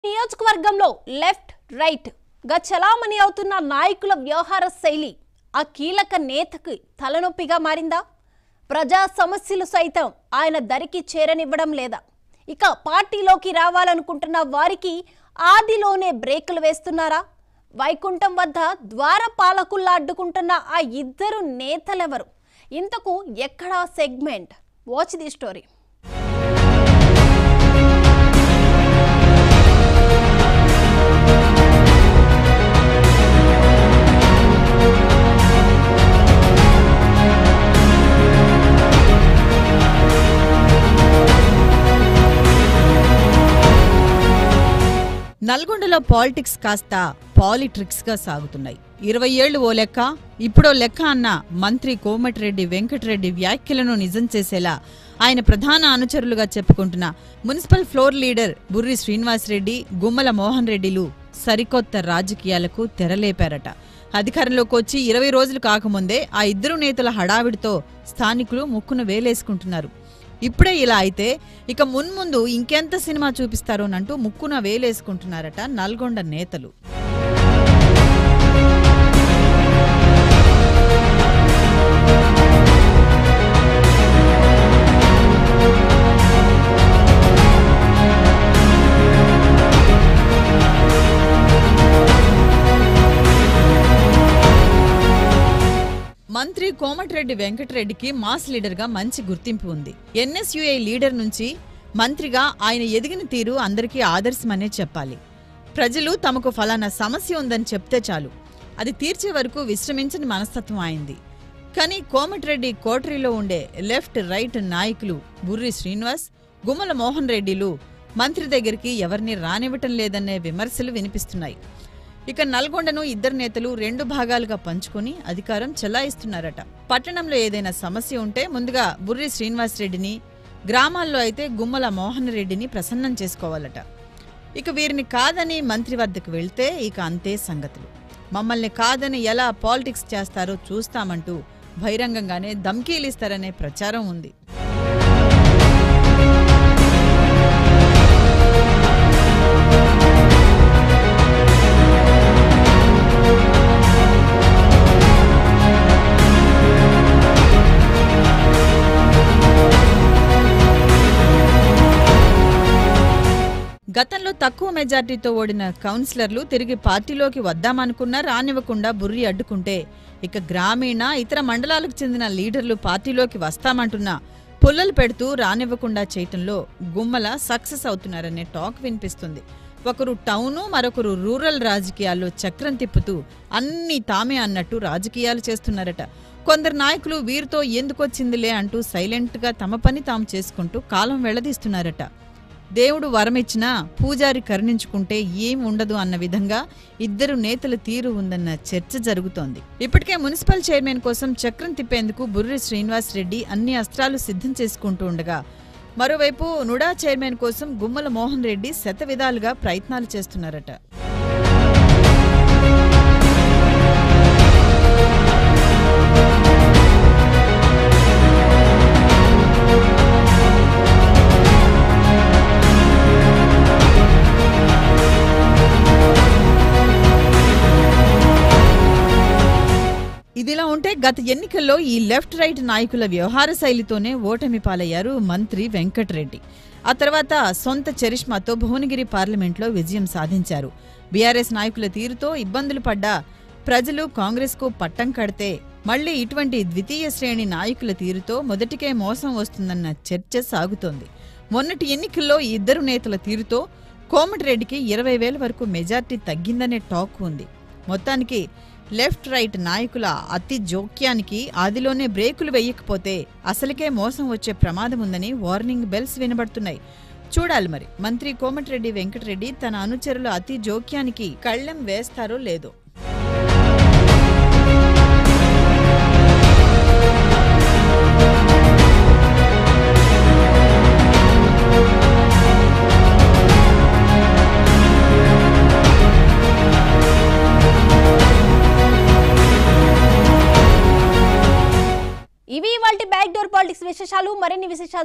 నియోజకవర్గంలో left right గా చలామణి అవుతున్న నాయకుల వ్యవహార శైలి ఆ కీలక నేతకి తలనొప్పిగా మారిందా ప్రజా సమస్యలు సైతం ఆయన దరికి చేరనివ్వడం లేదా ఇక పార్టీలోకి రావాలనుకుంటున్న వారికి ఆదిలోనే బ్రేకులు వేస్తున్నారా వైకుంఠం వద్ద ద్వార పాలకుల్లా అడ్డుకుంటున్న ఆ ఇద్దరు నేతలెవరు ఇంతకు ఎక్కడా సెగ్మెంట్ వాచ్ ది స్టోరీ నల్గొండలో పాలిటిక్స్ కాస్త పాలిట్రిక్స్ గా సాగుతున్నాయి ఇరవై ఏళ్లు ఓ లెక్క ఇప్పుడో లెక్క అన్న మంత్రి కోమటిరెడ్డి వెంకటరెడ్డి వ్యాఖ్యలను నిజం చేసేలా ఆయన ప్రధాన అనుచరులుగా చెప్పుకుంటున్న municipal floor leader Burri Srinivasa Reddy Gummala Mohan రెడ్డిలు సరికొత్త రాజకీయాలకు తెరలేపారట అధికారంలోకి వచ్చి ఇరవై రోజులు కాకముందే ఆ ఇద్దరు నేతల హడావిడితో స్థానికులు ముక్కును వేలేసుకుంటున్నారు ఇప్పుడే ఇలా అయితే ఇక మున్ముందు ఇంకెంత సినిమా చూపిస్తారోనంటూ ముక్కున వేలేసుకుంటున్నారట నల్గొండ నేతలు మంత్రి కోమటిరెడ్డి వెంకటరెడ్డికి మాస్ లీడర్గా మంచి గుర్తింపు ఉంది ఎన్ఎస్యుఐ లీడర్ నుంచి మంత్రిగా ఆయన ఎదిగిన తీరు అందరికీ ఆదర్శమనే చెప్పాలి ప్రజలు తమకు ఫలానా సమస్య ఉందని చెప్తే చాలు అది తీర్చే వరకు విశ్రమించని మనస్తత్వం అయింది కానీ కోమటిరెడ్డి కోటరీలో ఉండే లెఫ్ట్ రైట్ నాయకులు బుర్రి శ్రీనివాస్ గుమ్మల మోహన్ రెడ్డిలు మంత్రి దగ్గరికి ఎవరిని రానివ్వటం లేదనే విమర్శలు వినిపిస్తున్నాయి ఇక నల్గొండను ఇద్దరు నేతలు రెండు భాగాలుగా పంచుకొని అధికారం చెలాయిస్తున్నారట పట్టణంలో ఏదైనా సమస్య ఉంటే ముందుగా బుర్రి శ్రీనివాసరెడ్డిని గ్రామాల్లో అయితే గుమ్మల మోహన్ రెడ్డిని ప్రసన్నం చేసుకోవాలట ఇక వీరిని కాదని మంత్రి వద్దకు వెళ్తే ఇక అంతే సంగతులు మమ్మల్ని కాదని ఎలా పాలిటిక్స్ చేస్తారో చూస్తామంటూ బహిరంగంగానే ధమ్కీలిస్తారనే ప్రచారం ఉంది గతంలో తక్కువ మెజార్టీతో ఓడిన కౌన్సిలర్లు తిరిగి పార్టీలోకి వద్దామనుకున్నా రానివ్వకుండా బుర్రి అడ్డుకుంటే ఇక గ్రామీణ ఇతర మండలాలకు చెందిన లీడర్లు పార్టీలోకి వస్తామంటున్నా పుల్లలు పెడుతూ రానివ్వకుండా చేయటంలో గుమ్మల సక్సెస్ అవుతున్నారనే టాక్ వినిపిస్తుంది ఒకరు టౌను మరొకరు రూరల్ రాజకీయాల్లో చక్రం తిప్పుతూ అన్నీ తామే అన్నట్టు రాజకీయాలు చేస్తున్నారట కొందరు నాయకులు వీరితో ఎందుకొచ్చిందిలే అంటూ సైలెంట్గా తమ పని తాము చేసుకుంటూ కాలం వెళ్లదీస్తున్నారట దేవుడు వరమిచ్చినా పూజారి కరుణించుకుంటే ఏం ఉండదు అన్న విధంగా ఇద్దరు నేతల తీరు ఉందన్న చర్చ జరుగుతోంది ఇప్పటికే మున్సిపల్ చైర్మన్ కోసం చక్రం తిప్పేందుకు బుర్రి శ్రీనివాస్ రెడ్డి అన్ని అస్త్రాలు సిద్ధం చేసుకుంటూ ఉండగా మరోవైపు నుడా చైర్మన్ కోసం గుమ్మల మోహన్ రెడ్డి శత విధాలుగా ప్రయత్నాలు చేస్తున్నారట ఇదిలా ఉంటే గత ఎన్నికల్లో ఈ లెఫ్ట్ రైట్ నాయకుల వ్యవహార శైలితోనే ఓటమి పాలయ్యారు మంత్రి వెంకటరెడ్డి ఆ తర్వాత సొంత చరిష్మాతో భువనగిరి పార్లమెంట్లో విజయం సాధించారు బీఆర్ఎస్ నాయకుల తీరుతో ఇబ్బందులు పడ్డా ప్రజలు కాంగ్రెస్కు పట్టం కడితే మళ్లీ ఇటువంటి ద్వితీయ శ్రేణి నాయకుల తీరుతో మొదటికే మోసం వస్తుందన్న చర్చ సాగుతోంది మొన్నటి ఎన్నికల్లో ఈ ఇద్దరు నేతల తీరుతో కోమటిరెడ్డికి ఇరవై వేల వరకు మెజార్టీ తగ్గిందనే టాక్ ఉంది మొత్తానికి లెఫ్ట్ రైట్ నాయకుల అతి జోక్యానికి ఆదిలోనే బ్రేకులు వేయకపోతే అసలుకే మోసం వచ్చే ప్రమాదం ఉందని వార్నింగ్ బెల్స్ వినబడుతున్నాయి చూడాలి మరి మంత్రి కోమటిరెడ్డి వెంకటరెడ్డి తన అనుచరుల అతి జోక్యానికి కళ్ళెం వేస్తారో లేదో ఇవి ఇవాళ బ్యాక్ డోర్ పాలిటిక్స్ విశేషాలు మరిన్ని విశేషాలు